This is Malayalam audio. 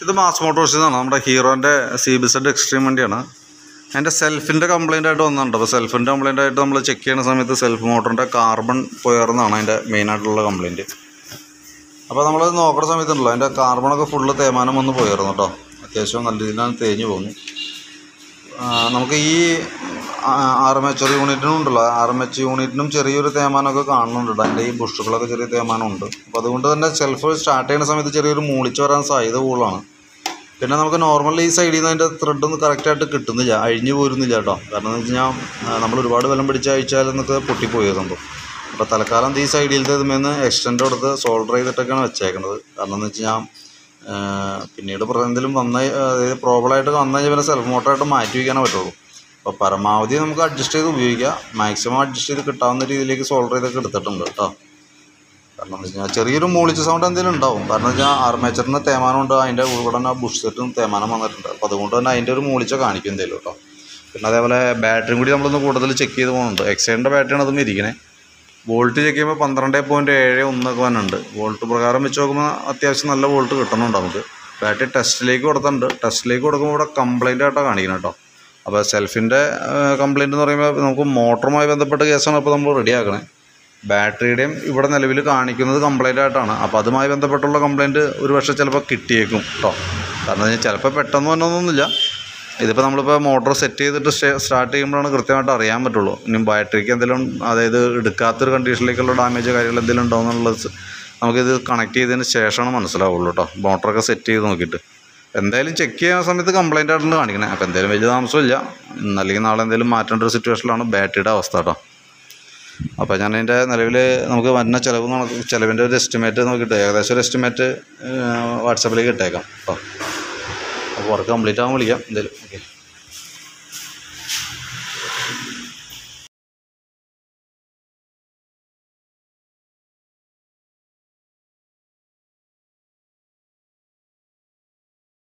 ഇത് മാസ് മോട്ടോഴ്സിൽ നിന്നാണ് നമ്മുടെ ഹീറോൻ്റെ സി ബി സെഡ് എക്സ്ട്രീം വണ്ടിയാണ് അതിൻ്റെ സെൽഫിൻ്റെ കംപ്ലൈൻ്റ് ആയിട്ട് വന്നിട്ടുണ്ട് അപ്പോൾ സെൽഫിൻ്റെ കംപ്ലൈൻ്റ് ആയിട്ട് നമ്മൾ ചെക്ക് ചെയ്യുന്ന സമയത്ത് സെൽഫ് മോട്ടറിൻ്റെ കാർബൺ പോയർന്നാണ് അതിൻ്റെ മെയിനായിട്ടുള്ള കംപ്ലൈൻറ്റ് അപ്പോൾ നമ്മൾ നോക്കുന്ന സമയത്തുണ്ടല്ലോ അതിൻ്റെ കാർബണൊക്കെ ഫുള്ള് തേമാനം വന്ന് പോയിരുന്നു കേട്ടോ അത്യാവശ്യം നല്ല രീതിയിലാണ് തേഞ്ഞ് പോകുന്നു ആ, നമുക്ക് ഈ ആർ എം എച്ച് യൂണിറ്റിനും ഉണ്ടല്ലോ ആർ എം എച്ച് യൂണിറ്റിനും ചെറിയൊരു തേമാനമൊക്കെ കാണുന്നുണ്ട് കേട്ടോ അതിൻ്റെ ഈ ബുഷുകളൊക്കെ ചെറിയ തേമാനമുണ്ട് അപ്പോൾ അതുകൊണ്ട് തന്നെ സെൽഫ് സ്റ്റാർട്ട് ചെയ്യുന്ന സമയത്ത് ചെറിയൊരു മൂളിച്ച് വരാൻ സാധ്യത കൂടുതലാണ് പിന്നെ നമുക്ക് നോർമലി ഈ സൈഡിൽ നിന്ന് അതിൻ്റെ ത്രെഡ് ഒന്നും കറക്റ്റായിട്ട് കിട്ടുന്നില്ല അഴിഞ്ഞു പോരുന്നില്ല കേട്ടോ കാരണം എന്ന് വെച്ച് കഴിഞ്ഞാൽ നമ്മൾ ഒരുപാട് വെള്ളം പിടിച്ച് അഴിച്ചാൽ എന്നൊക്കെ പൊട്ടിപ്പോയി സംഭവം അപ്പോൾ തൽക്കാലം ഈ സൈഡിലത്തെ ഇതുമേന്ന് എക്സ്റ്റെൻഡ് കൊടുത്ത് സോൾഡർ ചെയ്തിട്ടൊക്കെയാണ് വെച്ചേക്കുന്നത് കാരണം എന്ന് വെച്ച് കഴിഞ്ഞാൽ പിന്നീട് പ്ര- എന്തെങ്കിലും വന്ന അതായത് പ്രോബ്ലമായിട്ട് വന്നു കഴിഞ്ഞാൽ പിന്നെ സെൽഫ് മോട്ടറായിട്ട് മാറ്റി വയ്ക്കാനേ പറ്റുള്ളൂ അപ്പോൾ പരമാവധി നമുക്ക് അഡ്ജസ്റ്റ് ചെയ്ത് ഉപയോഗിക്കാം മാക്സിമം അഡ്ജസ്റ്റ് ചെയ്ത് കിട്ടാവുന്ന രീതിയിലേക്ക് സോൾഡർ ചെയ്തൊക്കെ എടുത്തിട്ടുണ്ട് കേട്ടോ കാരണം എന്ന് വെച്ച് കഴിഞ്ഞാൽ ചെറിയൊരു മൂളിച്ച സൗണ്ട് എന്തെങ്കിലും ഉണ്ടാവും കാരണം എന്ന് വെച്ചാൽ ആർമേച്ചറിന് തേമാനമുണ്ട് അതിൻ്റെ ഉൾപ്പെടെ തന്നെ ബുഷ് സെറ്റും തേമാനം വന്നിട്ടുണ്ട് അപ്പോൾ അതുകൊണ്ട് തന്നെ അതിൻ്റെ ഒരു മൂളിച്ച കാണിക്കും എന്തെങ്കിലും കേട്ടോ പിന്നെ അതേപോലെ ബാറ്ററിയും കൂടി നമ്മളൊന്ന് കൂടുതൽ ചെക്ക് ചെയ്ത് പോകുന്നുണ്ട് എക്സൈഡിൻ്റെ ബാറ്ററിയാണ് അതും ഇരിക്കണേ വോൾട്ട് ചെക്ക് ചെയ്യുമ്പോൾ പന്ത്രണ്ട് പോയിൻറ്റ് ഏഴ് ഒന്നൊക്കെ വന്നിട്ടുണ്ട് വോൾട്ട് പ്രകാരം വെച്ച് നോക്കുമ്പോൾ അത്യാവശ്യം നല്ല വോൾട്ട് കിട്ടുന്നുണ്ട് നമുക്ക് ബാറ്ററി ടെസ്റ്റിലേക്ക് കൊടുത്തിട്ടുണ്ട് ടെസ്റ്റിലേക്ക് കൊടുക്കുമ്പോൾ ഇവിടെ കംപ്ലൈൻ്റ് ആയിട്ടാണ് കാണിക്കുന്നത് കേട്ടോ അപ്പോൾ സെൽഫിൻ്റെ കംപ്ലൈൻറ്റ് എന്ന് പറയുമ്പോൾ നമുക്ക് മോട്ടറുമായി ബന്ധപ്പെട്ട കേസാണ് ഇപ്പോൾ നമ്മൾ റെഡിയാക്കണേ ബാറ്ററിയുടെയും ഇവിടെ നിലവിൽ കാണിക്കുന്നത് കംപ്ലൈൻ്റ് ആയിട്ടാണ് അപ്പോൾ അതുമായി ബന്ധപ്പെട്ടുള്ള കംപ്ലൈൻറ്റ് ഒരു പക്ഷേ ചിലപ്പോൾ കിട്ടിയേക്കും കേട്ടോ കാരണം എന്ന് ചിലപ്പോൾ പെട്ടെന്ന് വന്നൊന്നുമില്ല ഇതിപ്പോൾ നമ്മളിപ്പോൾ മോട്ടോർ സെറ്റ് ചെയ്തിട്ട് സ്റ്റാർട്ട് ചെയ്യുമ്പോഴാണ് കൃത്യമായിട്ട് അറിയാൻ പറ്റുള്ളൂ ഇനി ബാറ്ററിക്ക് എന്തെങ്കിലും അതായത് എടുക്കാത്തൊരു കണ്ടീഷനിലേക്കുള്ള ഡാമേജ് കാര്യങ്ങൾ എന്തെങ്കിലും ഉണ്ടോ എന്നുള്ളത് സ് നമുക്കിത് കണക്ട് ചെയ്തതിന് ശേഷമാണ് മനസ്സിലാവുള്ളൂ കേട്ടോ മോട്ടറൊക്കെ സെറ്റ് ചെയ്ത് നോക്കിയിട്ട് എന്തായാലും ചെക്ക് ചെയ്യുന്ന സമയത്ത് കംപ്ലൈൻ്റ് ആയിട്ടുണ്ട് കാണിക്കണേ അപ്പോൾ എന്തായാലും വലിയ താമസമില്ല ഇന്നല്ലെങ്കിൽ നാളെ എന്തെങ്കിലും മാറ്റേണ്ട ഒരു സിറ്റുവേഷനിലാണ് ബാറ്ററിയുടെ അവസ്ഥ കേട്ടോ അപ്പോൾ ഞാൻ അതിൻ്റെ നിലവിൽ നമുക്ക് വരുന്ന ചിലവ് കണക്ക് ചിലവിൻ്റെ ഒരു എസ്റ്റിമേറ്റ് നോക്കിയിട്ട് ഏകദേശം ഒരു എസ്റ്റിമേറ്റ് വാട്സാപ്പിലേക്ക് ഇട്ടേക്കാം കേട്ടോ അപ്പോൾ വർക്ക് കംപ്ലീറ്റ് ആകാൻ വിളിക്കാം എന്തായാലും ഓക്കെ